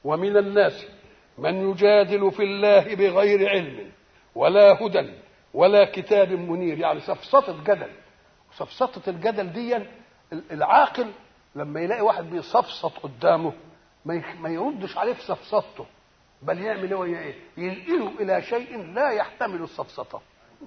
ومن الناس من يجادل في الله بغير علم ولا هدى ولا كتاب منير يعني سفسطة جدل سفسطة الجدل دي العاقل لما يلاقي واحد بيصفصط قدامه ما يردش عليه في سفسطته بل يعمل هو ايه ينقله الى شيء لا يحتمل السفسطه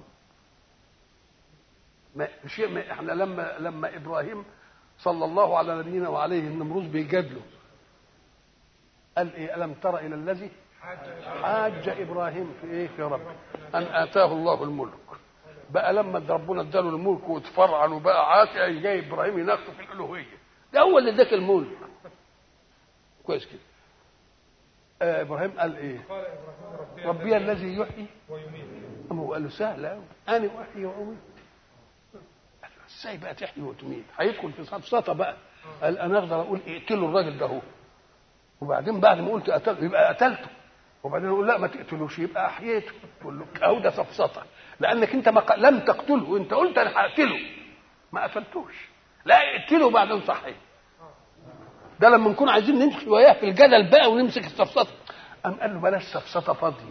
ما شيء ما احنا لما لما ابراهيم صلى الله على نبينا وعليه النمروز بيجادله قال ايه الم تر الى الذي حاج ابراهيم في ايه في ربه ان اتاه الله الملك بقى لما ربنا اداله الملك وتفرعن وبقى عاصي جاي ابراهيم يناقشه في الالوهيه ده هو اللي اداك الملك كويس كده آه ابراهيم قال ايه قال ابراهيم ربي, ربي الذي يحيي ويميت أما هو قال له سهل قوي انا احيي واميت قال له ازاي بقى تحيي وتميت هيدخل في سفسطه بقى قال انا اقدر اقول اقتلوا الراجل ده هو وبعدين بعد ما قلت قتل يبقى قتلته وبعدين اقول لا ما تقتلوش يبقى احييته تقول له اهو ده سفسطه لانك انت ما ق- لم تقتله انت قلت انا هقتله ما قتلتوش لا اقتله بعدين صحيح ده لما نكون عايزين نمشي وياه في الجدل بقى ونمسك السفسطه قام قال له بلاش سفسطه فاضيه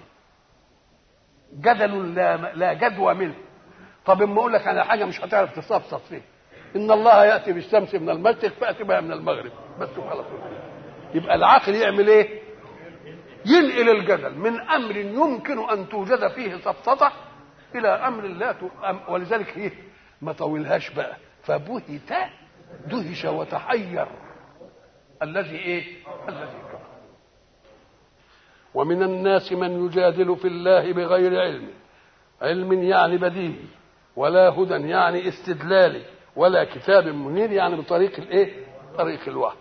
جدل لا لا جدوى منه طب اما اقول لك على حاجه مش هتعرف تسفسط فيها ان الله ياتي بالشمس من المشرق فاتي بها من المغرب بس خلاص يبقى العقل يعمل ايه ينقل الجدل من امر يمكن ان توجد فيه سفسطه الى امر لا ت... أم- ولذلك ايه ما طولهاش بقى فبهت دهش وتحير الذي ايه الذي كفر ومن الناس من يجادل في الله بغير علم علم يعني بديهي ولا هدى يعني استدلالي ولا كتاب منير يعني بطريق الايه طريق الوحي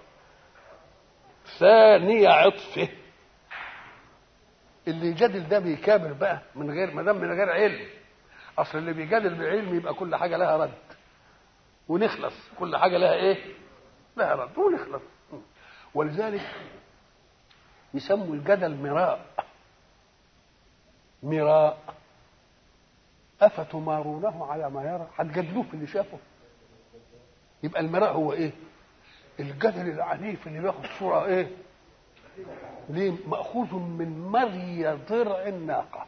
ثاني عطفه اللي يجادل ده بيكابر بقى من غير ما دام من غير علم اصل اللي بيجادل بعلم يبقى كل حاجه لها رد ونخلص كل حاجه لها ايه لها رد ونخلص ولذلك يسموا الجدل مراء مراء أفتمارونه على ما يرى هتجادلوه في اللي شافه يبقى المراء هو ايه الجدل العنيف اللي بياخد صورة ايه ليه مأخوذ من مري ضرع الناقة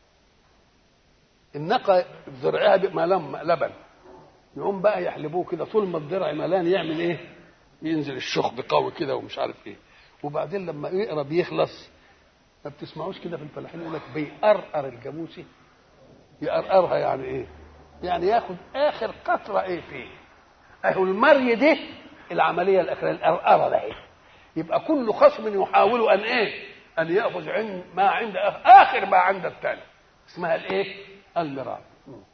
الناقة ضرعها بيبقى لم- لبن يقوم بقى يحلبوه كده طول ما الضرع ملان يعمل ايه ينزل الشخب قوي كده ومش عارف ايه وبعدين لما يقرب يخلص ما بتسمعوش كده في الفلاحين يقول لك بيقرقر الجاموسي يقرقرها يعني ايه يعني ياخد اخر قطره ايه فيه اهو المري دي العمليه الاخيره القرقره ده ايه يبقى كل خصم يحاول ان ايه ان ياخذ عند ما عند آخر- اخر ما عند الثاني اسمها الايه المراء